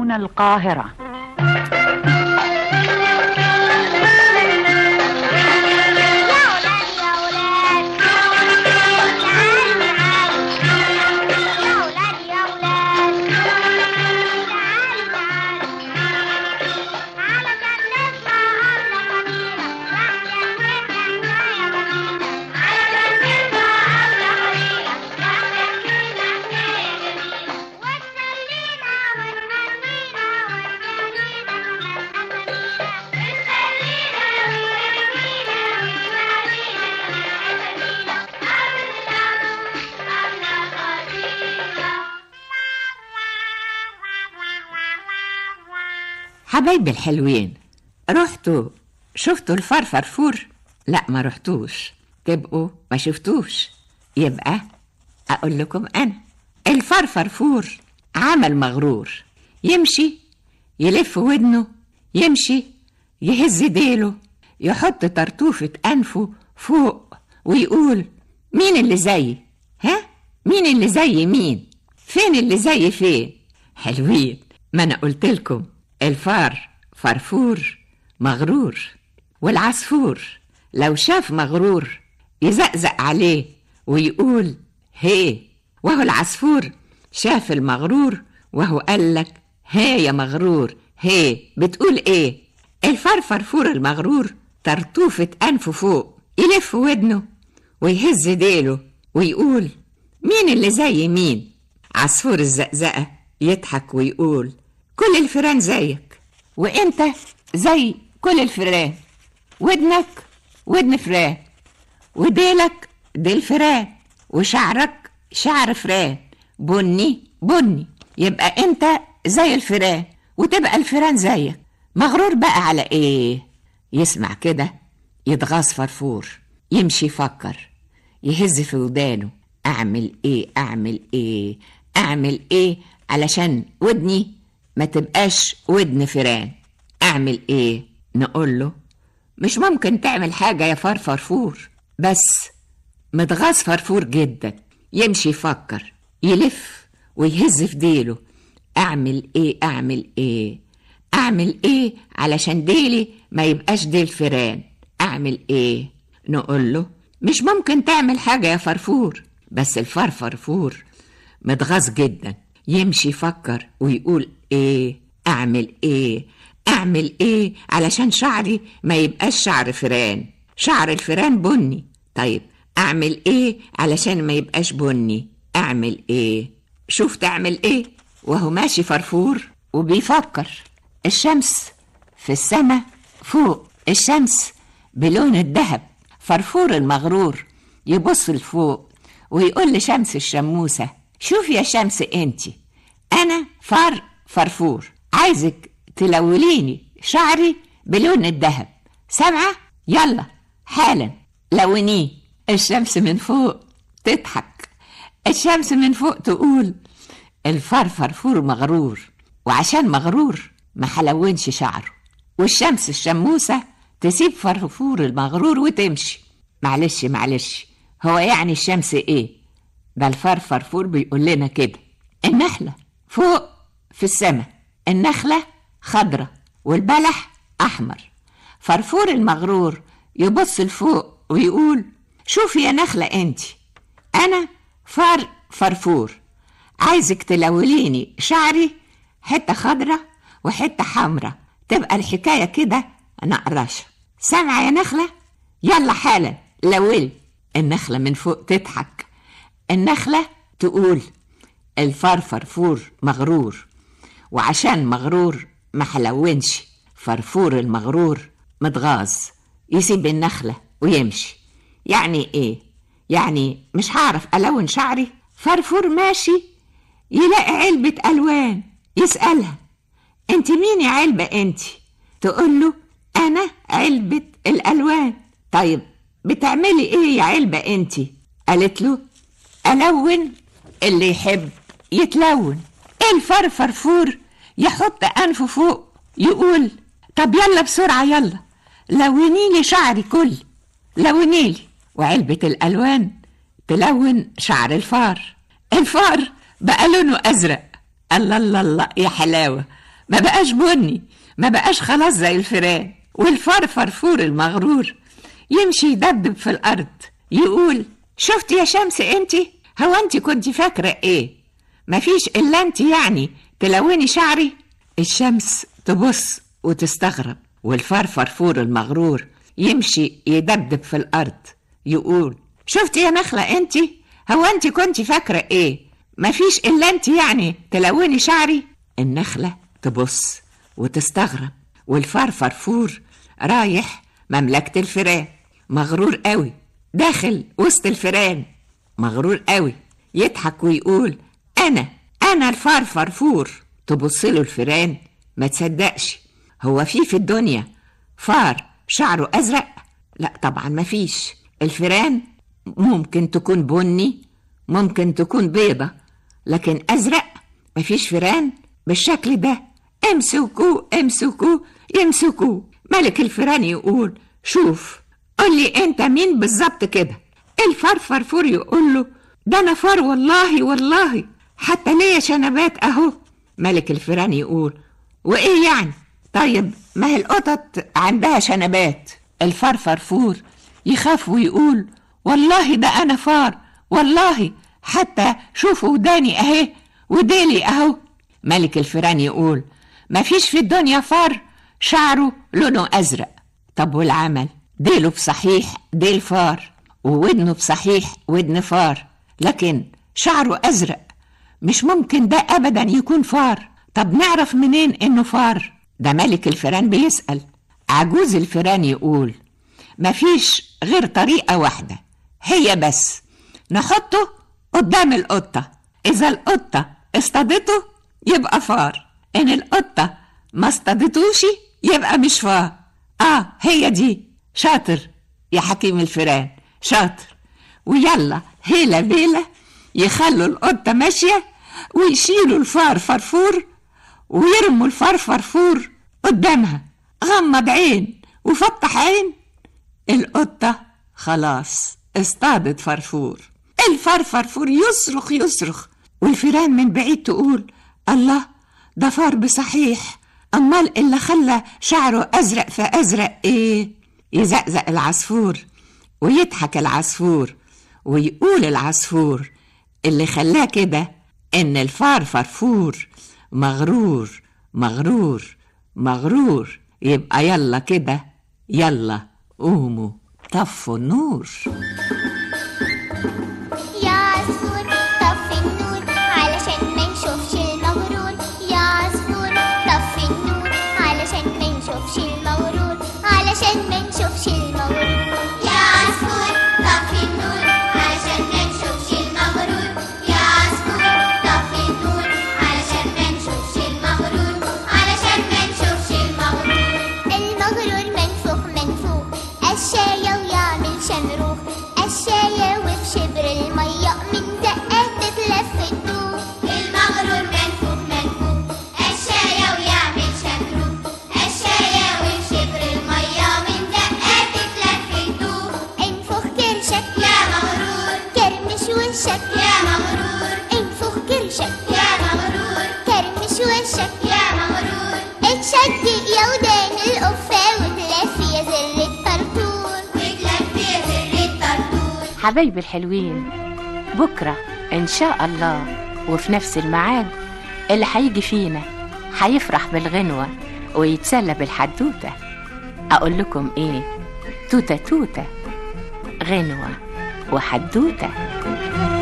تلفزيون القاهرة حبايبي الحلوين رحتوا شفتوا الفرفرفور لا ما رحتوش تبقوا ما شفتوش يبقى اقول لكم انا الفرفرفور عمل مغرور يمشي يلف ودنه يمشي يهز ديله يحط طرطوفة أنفه فوق ويقول مين اللي زيي ها مين اللي زي مين فين اللي زي فين حلوين ما انا قلت لكم الفار فرفور مغرور والعصفور لو شاف مغرور يزقزق عليه ويقول هي وهو العصفور شاف المغرور وهو قال لك هي يا مغرور هي بتقول ايه الفار فرفور المغرور طرطوفة أنفه فوق يلف ودنه ويهز ديله ويقول مين اللي زي مين عصفور الزقزقة يضحك ويقول كل الفيران زيك وانت زي كل الفيران ودنك ودن فران وديلك ديل فران وشعرك شعر فران بني بني يبقى انت زي الفيران وتبقى الفيران زيك مغرور بقى على ايه يسمع كده يتغاظ فرفور يمشي يفكر يهز في ودانه اعمل ايه اعمل ايه اعمل ايه علشان ودني ما تبقاش ودن فيران اعمل ايه نقول له مش ممكن تعمل حاجة يا فرفرفور بس متغاظ فرفور جدا يمشي يفكر يلف ويهز في ديله اعمل ايه اعمل ايه اعمل ايه علشان ديلي ما يبقاش ديل فيران اعمل ايه نقول له مش ممكن تعمل حاجة يا فرفور بس الفرفرفور متغاظ جدا يمشي يفكر ويقول ايه اعمل ايه اعمل ايه علشان شعري ما يبقاش شعر فيران شعر الفيران بني طيب اعمل ايه علشان ما يبقاش بني اعمل ايه شوف تعمل ايه وهو ماشي فرفور وبيفكر الشمس في السماء فوق الشمس بلون الذهب فرفور المغرور يبص لفوق ويقول لشمس الشموسة شوف يا شمس انتي انا فار فرفور عايزك تلوليني شعري بلون الذهب سامعة يلا حالا لونيه الشمس من فوق تضحك الشمس من فوق تقول الفار فرفور مغرور وعشان مغرور ما حلونش شعره والشمس الشموسة تسيب فرفور المغرور وتمشي معلش معلش هو يعني الشمس ايه ده الفار فرفور بيقول لنا كده النحلة فوق في السماء النخلة خضرة والبلح أحمر فرفور المغرور يبص لفوق ويقول شوفي يا نخلة انتي أنا فار فرفور عايزك تلوليني شعري حتة خضرة وحتة حمرة تبقى الحكاية كده نقرشة سامعة يا نخلة يلا حالا لولي النخلة من فوق تضحك النخلة تقول الفار فرفور مغرور وعشان مغرور ما حلونش فرفور المغرور متغاظ يسيب النخلة ويمشي يعني ايه يعني مش هعرف ألون شعري فرفور ماشي يلاقي علبة ألوان يسألها انت مين يا علبة انت تقول له أنا علبة الألوان طيب بتعملي ايه يا علبة انت قالت له ألون اللي يحب يتلون الفرفرفور يحط أنفه فوق يقول طب يلا بسرعة يلا لونيلي شعري كله لونيلي وعلبة الألوان تلون شعر الفار الفار بقى لونه أزرق الله الله الله يا حلاوة ما بقاش بني ما بقاش خلاص زي الفيران والفار فرفور المغرور يمشي يدبدب في الأرض يقول شفت يا شمس انتي هو انتي كنت فاكرة ايه مفيش إلا انتي يعني تلوني شعري الشمس تبص وتستغرب والفار فرفور المغرور يمشي يدبدب في الأرض يقول شفت يا نخلة انتي هو انتي كنت فاكرة ايه مفيش إلا انتي يعني تلوني شعري النخلة تبص وتستغرب والفار فرفور رايح مملكة الفيران مغرور قوي داخل وسط الفيران مغرور قوي يضحك ويقول أنا أنا الفار فرفور تبص له الفيران ما تصدقش هو في في الدنيا فار شعره أزرق لا طبعا ما فيش الفيران ممكن تكون بني ممكن تكون بيضة لكن أزرق مفيش فيران بالشكل ده امسكوه امسكوه يمسكوه ملك الفيران يقول شوف قول لي انت مين بالظبط كده الفار فرفور يقول له ده انا فار والله والله حتى ليا شنبات اهو ملك الفيران يقول وايه يعني طيب ما هي القطط عندها شنبات الفار فرفور يخاف ويقول والله ده انا فار والله حتى شوفوا وداني اهي وديلي اهو ملك الفيران يقول مفيش في الدنيا فار شعره لونه ازرق طب والعمل ديله بصحيح ديل فار وودنه بصحيح ودن فار لكن شعره ازرق مش ممكن ده ابدا يكون فار طب نعرف منين انه فار ده ملك الفيران بيسأل عجوز الفيران يقول مفيش غير طريقة واحدة هي بس نحطه قدام القطة إذا القطة اصطادته يبقى فار إن القطة ما اصطادتوش يبقى مش فار آه هي دي شاطر يا حكيم الفيران شاطر ويلا هيلا بيلا يخلوا القطة ماشية ويشيلوا الفار فرفور ويرموا الفار فرفور قدامها غمض عين وفتح عين القطة خلاص اصطادت فرفور الفار فرفور يصرخ يصرخ والفيران من بعيد تقول الله ده فار بصحيح أمال اللي خلى شعره أزرق فأزرق إيه يزقزق العصفور ويضحك العصفور ويقول العصفور اللي خلاه كده إن الفار فرفور مغرور مغرور مغرور يبقى يلا كده يلا قوموا طفوا النور يا عصفور طفي النور علشان ما نشوفش المغرور يا عصفور طفي النور علشان ما نشوفش المغرور علشان ما نشوفش المغرور يا عصفور طفي النور علشان ما نشوفش المغرور يا عصفور طفي النور علشان ما نشوفش المغرور علشان ما نشوفش المغرور المغرور منفوخ منفوخ قشاية ويعمل شمروخ قشاية وفي شبر المية من دقات تتلف الدوخ المغرور منفوخ منفوخ قشاية ويعمل شمروخ قشاية وفي شبر المية من دقات تتلف الدوخ انفخ كرشك يا مغرور كرمش وشك يا مغرور انفخ كرشك يا مغرور كرمش وشك يا مغرور اتشدق يا ودان القفة وتلف يا زر الطرطور وتلف يا زر الطرطور حبايبي الحلوين بكرة إن شاء الله وفي نفس الميعاد اللي هيجي فينا هيفرح بالغنوة ويتسلى بالحدوتة أقول لكم إيه توتة توتة غنوة وحدوتة